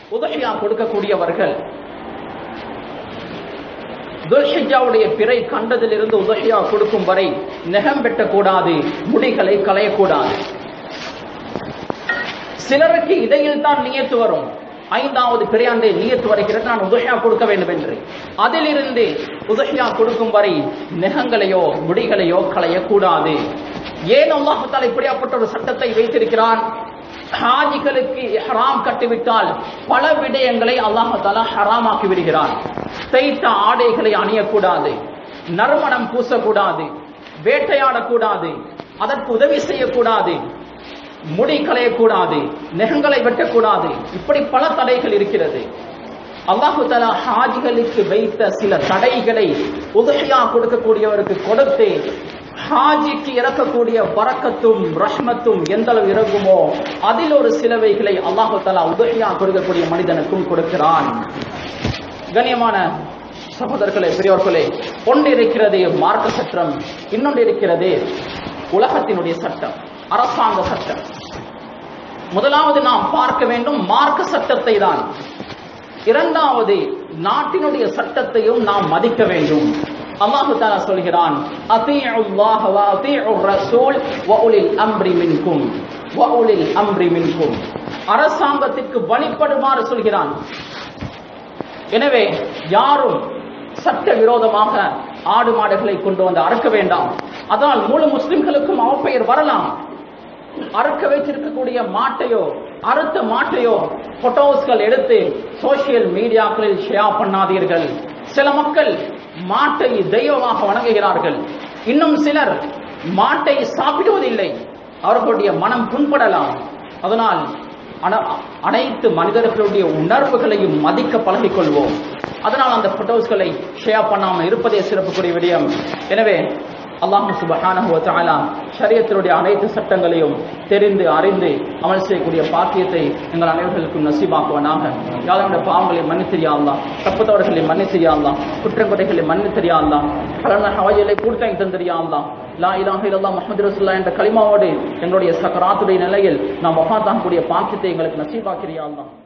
உதஹியா கொடுக்கக்கூடியவர்கள் துல்ஹிஜாவுடைய பிறை கண்டதிலிருந்து உதஹியா கொடுக்கும் வரை நெகம் வெட்டக்கூடாது முடிகளை களையக்கூடாது சிலருக்கு இடையில் தான் நியத்து வரும் ஐந்தாவது பிறையாண்டை நியத்து வருகிறது நான் உதஹியா கொடுக்க வேண்டும் என்று அதிலிருந்து உதஹியா கொடுக்கும் வரை நெகங்களையோ முடிகளையோ களையக்கூடாது ஏன் அல்லாஹால இப்படியாப்பட்ட ஒரு சட்டத்தை வைத்திருக்கிறான் ஹாஜிகளுக்கு ஹராம் கட்டிவிட்டால் பல விடயங்களை அல்லாஹால ஹராமாக்கி விடுகிறான் தைத்த ஆடைகளை அணியக்கூடாது நறுமணம் பூசக்கூடாது வேட்டையாடக்கூடாது அதற்கு உதவி செய்யக்கூடாது முடி களையக்கூடாது நெகங்களை வெட்டக்கூடாது இப்படி பல தடைகள் இருக்கிறது அல்லாஹு தலா ஹாஜிகளுக்கு வைத்த சில தடைகளை உதவியா கொடுக்கக்கூடியவருக்கு கொடுத்து ஹாஜிக்கு இறக்கக்கூடிய பறக்கத்தும் ரஹ்மத்தும் எந்த அளவு இறங்குமோ அதில் ஒரு சிலவைகளை அல்லாஹு தலா உதவியா கொடுக்கக்கூடிய மனிதனுக்கும் கொடுக்கிறான் கண்ணியமான சகோதரர்களே பெரியவர்களே ஒன்று இருக்கிறது மார்க்க சட்டம் இன்னொன்று இருக்கிறது உலகத்தினுடைய சட்டம் அரசாங்க சட்டம் முதலாவது நாம் பார்க்க வேண்டும் மார்க்க சட்டத்தை தான் இரண்டாவது நாட்டினுடைய சட்டத்தையும் நாம் மதிக்க வேண்டும் அல்லாஹு தாலா சொல்கிறான் அத்தீஉல்லாஹ வ அத்தீஉர் ரசூல் வ உலில் அம்ரி மின்கும் வ உலில் அம்ரி மின்கும் அரசாங்கத்திற்கு வழிபடுமாறு சொல்கிறான் எனவே யாரும் சட்ட விரோதமாக ஆடு மாடுகளை கொண்டு வந்து அறுக்க வேண்டாம் அதனால் முழு முஸ்லிம்களுக்கும் அவப்பெயர் வரலாம் அறுக்க வைத்திருக்கக்கூடிய மாட்டையோ அறுத்த மாட்டையோ போட்டோஸ்கள் எடுத்து சோசியல் மீடியாக்களில் ஷேர் பண்ணாதீர்கள் சில மக்கள் மாட்டை தெய்வமாக வணங்குகிறார்கள் இன்னும் சிலர் மாட்டை சாப்பிடுவதில்லை அவர்களுடைய மனம் புண்படலாம் அதனால் அன- அனைத்து மனிதர்களுடைய உணர்வுகளையும் மதிக்க பழகிக் கொள்வோம் அதனால் அந்த போட்டோஸ்களை ஷேர் பண்ணாமல் இருப்பதே சிறப்புக்குரிய விடயம் எனவே அல்லாஹ் சுபஹானஹு வ தஆலா ஷரியத்தினுடைய அனைத்து சட்டங்களையும் தெரிந்து அறிந்து அமல் செய்யக்கூடிய பாக்கியத்தை எங்கள் அனைவர்களுக்கும் நசீபாக்குவனாக யாருடைய பாவங்களை மன்னித்திரியா அல்லாஹ் தப்புத்தவர்களை மன்னித்திரியா அல்லாஹ் குற்றங்குறைகளை மன்னித்திரியா அல்லாஹ் பலன ஹவாஜிகளை பூர்த்தி தந்திரியா அல்லாஹ் லா இலாஹ இல்லல்லாஹ் முஹம்மது ரசூலுல்லாஹ் என்ற கலிமாவோடு எங்களுடைய சக்கராத்துடைய நிலையில் நாம் வஃபாத்தாகக்கூடிய பாக்கியத்தை எங்களுக்கு நசீபாக்கிறியா அல்லாஹ்